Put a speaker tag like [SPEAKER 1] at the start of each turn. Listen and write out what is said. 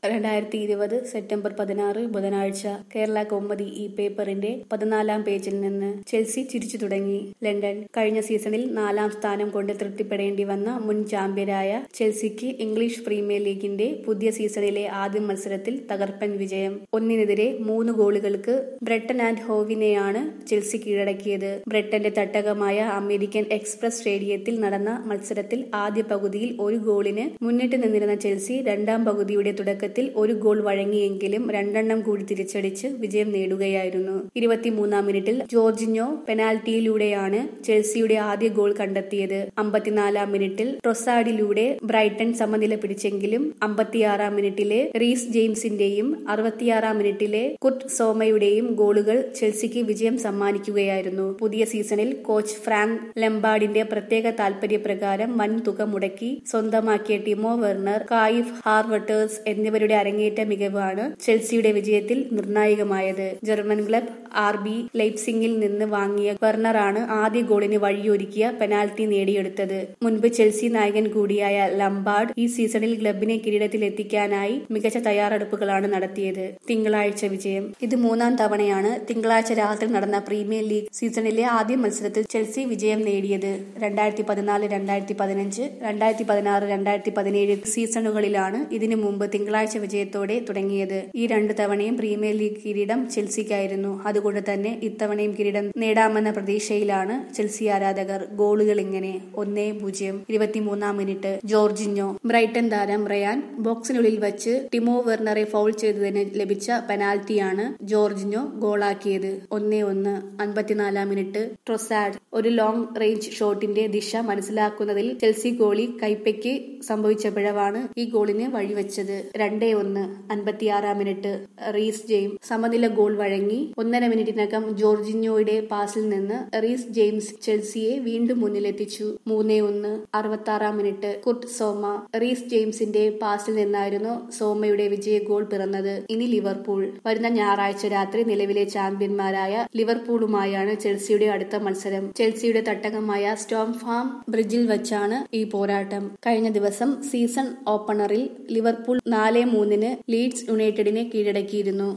[SPEAKER 1] രണ്ടായിരത്തി ഇരുപത് സെപ്റ്റംബർ പതിനാറ് ബുധനാഴ്ച കേരള കൗമുദി ഈ പേപ്പറിന്റെ പതിനാലാം പേജിൽ നിന്ന് ചെൽസി ചിരിച്ചു തുടങ്ങി ലണ്ടൻ കഴിഞ്ഞ സീസണിൽ നാലാം സ്ഥാനം കൊണ്ട് തൃപ്തിപ്പെടേണ്ടി വന്ന മുൻ ചാമ്പ്യരായ ചെൽസിക്ക് ഇംഗ്ലീഷ് പ്രീമിയർ ലീഗിന്റെ പുതിയ സീസണിലെ ആദ്യ മത്സരത്തിൽ തകർപ്പൻ വിജയം ഒന്നിനെതിരെ മൂന്ന് ഗോളുകൾക്ക് ബ്രെട്ടൻ ആൻഡ് ഹോവിനെയാണ് ചെൽസി കീഴടക്കിയത് ബ്രെട്ടന്റെ തട്ടകമായ അമേരിക്കൻ എക്സ്പ്രസ് സ്റ്റേഡിയത്തിൽ നടന്ന മത്സരത്തിൽ ആദ്യ പകുതിയിൽ ഒരു ഗോളിന് മുന്നിട്ട് നിന്നിരുന്ന ചെൽസി രണ്ടാം പകുതിയുടെ തുടക്കത്തിൽ ഒരു ഗോൾ വഴങ്ങിയെങ്കിലും രണ്ടെണ്ണം കൂടി തിരിച്ചടിച്ച് വിജയം നേടുകയായിരുന്നു ഇരുപത്തിമൂന്നാം മിനിറ്റിൽ ജോർജിഞ്ഞോ പെനാൽറ്റിയിലൂടെയാണ് ചെൽസിയുടെ ആദ്യ ഗോൾ കണ്ടെത്തിയത് അമ്പത്തിനാലാം മിനിറ്റിൽ ട്രൊസാഡിലൂടെ ബ്രൈറ്റൺ സമനില പിടിച്ചെങ്കിലും അമ്പത്തിയാറാം മിനിറ്റിലെ റീസ് ജെയിംസിന്റെയും അറുപത്തിയാറാം മിനിറ്റിലെ കുട്ട് സോമയുടെയും ഗോളുകൾ ചെൽസിക്ക് വിജയം സമ്മാനിക്കുകയായിരുന്നു പുതിയ സീസണിൽ കോച്ച് ഫ്രാങ്ക് ലെംബാർഡിന്റെ പ്രത്യേക താൽപര്യപ്രകാരം വൻ തുക മുടക്കി സ്വന്തമാക്കിയ ടിമോ വെർണർ കായിഫ് ഹാർവട്ടേഴ്സ് എന്നിവരുടെ അരങ്ങേറ്റ മികവാണ് ചെൽസിയുടെ വിജയത്തിൽ നിർണായകമായത് ജർമ്മൻ ക്ലബ് ആർ ബി ലൈപ്സിംഗിൽ നിന്ന് വാങ്ങിയ വെർണറാണ് ആദ്യ ഗോളിന് വഴിയൊരുക്കിയ പെനാൽറ്റി നേടിയെടുത്തത് മുൻപ് ചെൽസി നായകൻ കൂടിയായ ലംബാർഡ് ഈ സീസണിൽ ക്ലബിനെ കിരീടത്തിലെത്തിക്കാനായി മികച്ച തയ്യാറെടുപ്പുകളാണ് നടത്തിയത് തിങ്കളാഴ്ച വിജയം ഇത് മൂന്നാം തവണയാണ് തിങ്കളാഴ്ച രാത്രി നടന്ന പ്രീമിയർ ലീഗ് സീസണിലെ ആദ്യ മത്സരത്തിൽ ചെൽസി വിജയം നേടിയത് രണ്ടായിരത്തി പതിനാല് രണ്ടായിരത്തി പതിനഞ്ച് രണ്ടായിരത്തി പതിനാറ് രണ്ടായിരത്തി പതിനേഴ് സീസണുകളിലാണ് ഇതിനു മുമ്പ് തിങ്കളാഴ്ച വിജയത്തോടെ തുടങ്ങിയത് ഈ രണ്ട് തവണയും പ്രീമിയർ ലീഗ് കിരീടം ചെൽസിക്കായിരുന്നു അതുകൊണ്ട് തന്നെ ഇത്തവണയും കിരീടം നേടാമെന്ന പ്രതീക്ഷയിലാണ് ചെൽസി ആരാധകർ ഗോളുകൾ ഇങ്ങനെ ഒന്നേ പൂജ്യം ഇരുപത്തിമൂന്നാം മിനിറ്റ് ജോർജിഞ്ഞോ ബ്രൈറ്റൻ താരം റയാൻ ബോക്സിനുള്ളിൽ വച്ച് ടിമോ വെർണറെ ഫൗൾ ചെയ്തതിന് ലഭിച്ച പെനാൽറ്റിയാണ് ജോർജിഞ്ഞോ ഗോളാക്കിയത് ഒന്നേ ഒന്ന് അൻപത്തിനാലാം മിനിറ്റ് ട്രൊസാഡ് ഒരു ലോങ് റേഞ്ച് ഷോട്ടിന്റെ ദിശ മനസ്സിലാക്കുന്നതിൽ ചെൽസി ഗോളി കൈപ്പയ്ക്ക് സംഭവിച്ച പിഴവാണ് ഈ ഗോളിന് വഴിവെച്ചത് രണ്ടേ ഒന്ന് അൻപത്തിയാറാം മിനിറ്റ് റീസ് ജെയിംസ് സമനില ഗോൾ വഴങ്ങി ഒന്നര മിനിറ്റിനകം ജോർജിഞ്ഞോയുടെ പാസിൽ നിന്ന് റീസ് ജെയിംസ് ചെൽസിയെ വീണ്ടും മുന്നിലെത്തിച്ചു മൂന്നേ ഒന്ന് അറുപത്തി ആറാം മിനിറ്റ് കുട്ട് സോമ റീസ് ജെയിംസിന്റെ പാസിൽ നിന്നായിരുന്നു സോമയുടെ വിജയ ഗോൾ പിറന്നത് ഇനി ലിവർപൂൾ വരുന്ന ഞായറാഴ്ച രാത്രി നിലവിലെ ചാമ്പ്യന്മാരായ ലിവർപൂളുമായാണ് ചെൽസിയുടെ അടുത്ത മത്സരം ചെൽസിയുടെ തട്ടകമായ സ്റ്റോം ഫാം ബ്രിഡ്ജിൽ വെച്ചാണ് ഈ പോരാട്ടം കഴിഞ്ഞ ദിവസം സീസൺ ഓപ്പണറിൽ ലിവർപൂൾ നാല് മൂന്നിന് ലീഡ്സ് യുണൈറ്റഡിനെ കീഴടക്കിയിരുന്നു